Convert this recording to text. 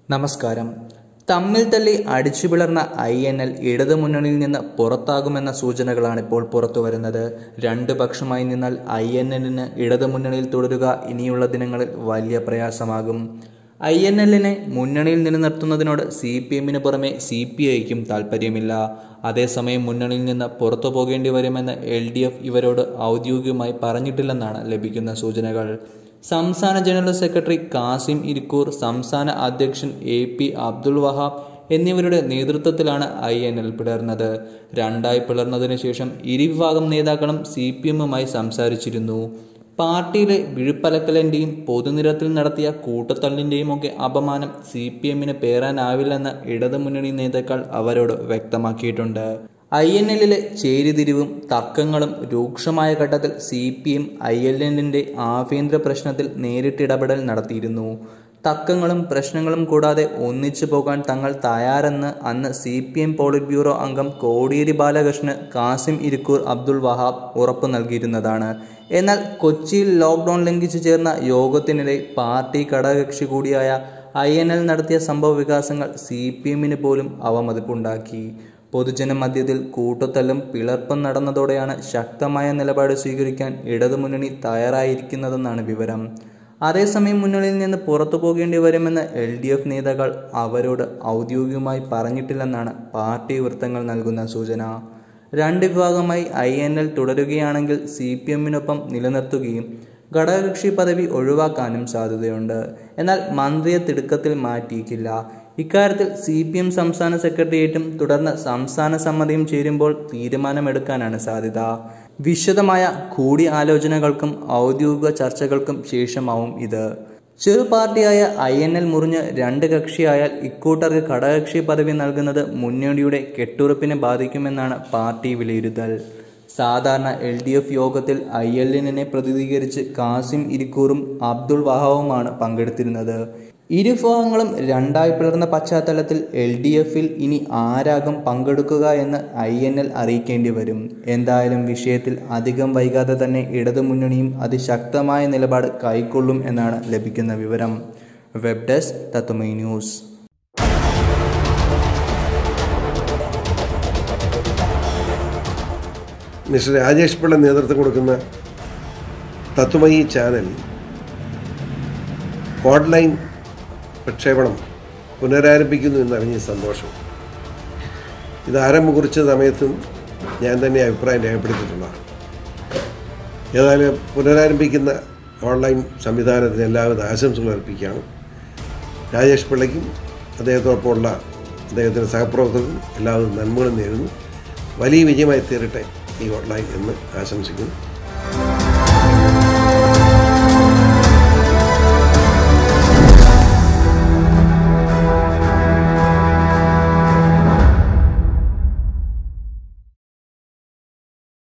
നമസ്കാരം തമ്മിൽ തല്ലി അടിച്ചു പിളർന്ന ഐ എൻ എൽ ഇടതുമുന്നണിയിൽ നിന്ന് പുറത്താകുമെന്ന സൂചനകളാണ് ഇപ്പോൾ പുറത്തു വരുന്നത് രണ്ട് പക്ഷമായി നിന്നാൽ ഐ എൻ എല്ലിന് ഇടതുമുന്നണിയിൽ തുടരുക ഇനിയുള്ള ദിനങ്ങളിൽ വലിയ പ്രയാസമാകും ഐ എൻ എല്ലിനെ മുന്നണിയിൽ നിലനിർത്തുന്നതിനോട് സി പി എമ്മിന് പുറമെ സി പി ഐക്കും താല്പര്യമില്ല അതേസമയം മുന്നണിയിൽ നിന്ന് പുറത്തു പോകേണ്ടി വരുമെന്ന് എൽ ഡി എഫ് ഇവരോട് ഔദ്യോഗികമായി പറഞ്ഞിട്ടില്ലെന്നാണ് ലഭിക്കുന്ന സൂചനകൾ സംസ്ഥാന ജനറൽ സെക്രട്ടറി കാസിം ഇരിക്കൂർ സംസ്ഥാന അധ്യക്ഷൻ എ പി അബ്ദുൾ വഹാബ് എന്നിവരുടെ നേതൃത്വത്തിലാണ് ഐ എൻ എൽ പിളർന്നത് രണ്ടായി പിളർന്നതിന് ശേഷം ഇരുവിഭാഗം നേതാക്കളും സി പി എമ്മുമായി സംസാരിച്ചിരുന്നു പാർട്ടിയിലെ വിഴുപ്പലക്കലിൻ്റെയും പൊതുനിരത്തിൽ നടത്തിയ കൂട്ടത്തള്ളിൻ്റെയും ഒക്കെ അപമാനം സി പി എമ്മിന് പേറാനാവില്ലെന്ന് ഇടതുമുന്നണി നേതാക്കൾ അവരോട് വ്യക്തമാക്കിയിട്ടുണ്ട് ഐ എൻ എല്ലിലെ ചേരിതിരിവും തർക്കങ്ങളും രൂക്ഷമായ ഘട്ടത്തിൽ C P M I L എന്നിൻ്റെ ആഭ്യന്തര പ്രശ്നത്തിൽ നേരിട്ടിടപെടൽ നടത്തിയിരുന്നു തർക്കങ്ങളും പ്രശ്നങ്ങളും കൂടാതെ ഒന്നിച്ചു പോകാൻ തങ്ങൾ തയ്യാറെന്ന് അന്ന് C P M polit bureau അംഗം കോടിയേരി ബാലകൃഷ്ണന് കാസിം ഇരിക്കൂർ അബ്ദുൾ വഹാബ് ഉറപ്പു നൽകിയിരുന്നതാണ് എന്നാൽ കൊച്ചിയിൽ ലോക്ക്ഡൌൺ ലംഘിച്ചു ചേർന്ന യോഗത്തിനിടെ പാർട്ടി ഘടകകക്ഷി കൂടിയായ ഐ എൻ എൽ നടത്തിയ സംഭവ വികാസങ്ങൾ സി പി എമ്മിന് പോലും അവമതിപ്പുണ്ടാക്കി പൊതുജന മധ്യത്തിൽ കൂട്ടത്തല്ലും പിളർപ്പും നടന്നതോടെയാണ് ശക്തമായ നിലപാട് സ്വീകരിക്കാൻ ഇടതുമുന്നണി തയ്യാറായിരിക്കുന്നതെന്നാണ് വിവരം അതേസമയം മുന്നണിയിൽ നിന്ന് പുറത്തു പോകേണ്ടി വരുമെന്ന് എൽ ഡി എഫ് നേതാക്കൾ അവരോട് ഔദ്യോഗികമായി പറഞ്ഞിട്ടില്ലെന്നാണ് പാർട്ടി വൃത്തങ്ങൾ നൽകുന്ന സൂചന രണ്ട് വിഭാഗമായി ഐ എൻ എൽ തുടരുകയാണെങ്കിൽ സി പി എമ്മിനൊപ്പം നിലനിർത്തുകയും ഘടകകക്ഷി പദവി ഒഴിവാക്കാനും സാധ്യതയുണ്ട് എന്നാൽ മന്ത്രിയെ തിടുക്കത്തിൽ മാറ്റിയിക്കില്ല ഇക്കാര്യത്തിൽ സി പി എം സംസ്ഥാന സെക്രട്ടേറിയറ്റും തുടർന്ന് സംസ്ഥാന സമ്മതിയും ചേരുമ്പോൾ തീരുമാനമെടുക്കാനാണ് സാധ്യത വിശദമായ കൂടിയാലോചനകൾക്കും ഔദ്യോഗിക ചർച്ചകൾക്കും ശേഷമാവും ഇത് ചെറു പാർട്ടിയായ ഐ എൻ എൽ മുറിഞ്ഞ് രണ്ട് കക്ഷിയായാൽ ഇക്കൂട്ടർക്ക് ഘടകകക്ഷി പദവി നൽകുന്നത് മുന്നണിയുടെ കെട്ടുറപ്പിനെ ബാധിക്കുമെന്നാണ് പാർട്ടി വിലയിരുത്തൽ സാധാരണ എൽ ഡി എഫ് യോഗത്തിൽ ഐ എൽ എന്നിനെ പ്രതിനിധീകരിച്ച് കാസിം ഇരിക്കൂറും അബ്ദുൾ വഹാവുമാണ് പങ്കെടുത്തിരുന്നത് ഇരുഭാഗങ്ങളും രണ്ടായി പിളർന്ന പശ്ചാത്തലത്തിൽ എൽ ഡി എഫിൽ ഇനി ആരാകും പങ്കെടുക്കുക എന്ന് ഐ എൻ എൽ അറിയിക്കേണ്ടി വരും എന്തായാലും വിഷയത്തിൽ അധികം വൈകാതെ തന്നെ ഇടതുമുന്നണിയും അതിശക്തമായ നിലപാട് കൈക്കൊള്ളും എന്നാണ് ലഭിക്കുന്ന വിവരം web desk Tattvamayi news mister Rajesh Pillai നേതൃത്വം കൊടുക്കുന്ന തത്വമയി ചാനൽ ഓൺലൈൻ പ്രക്ഷേപണം പുനരാരംഭിക്കുന്നു എന്നറിഞ്ഞ സന്തോഷം ഇത് ആരംഭം കുറിച്ച സമയത്തും ഞാൻ തന്നെ അഭിപ്രായം രേഖപ്പെടുത്തിയിട്ടുള്ളതാണ് ഏതായാലും പുനരാരംഭിക്കുന്ന ഓൺലൈൻ സംവിധാനത്തിന് എല്ലാവിധ ആശംസകൾ അർപ്പിക്കുകയാണ് രാജേഷ് പിള്ളയ്ക്കും അദ്ദേഹത്തോടൊപ്പമുള്ള അദ്ദേഹത്തിൻ്റെ സഹപ്രവർത്തകർക്കും എല്ലാവിധ നന്മകളും നേരുന്നു വലിയ വിജയമായി തീരട്ടെ ഈ ഓൺലൈൻ എന്ന് ആശംസിക്കുന്നു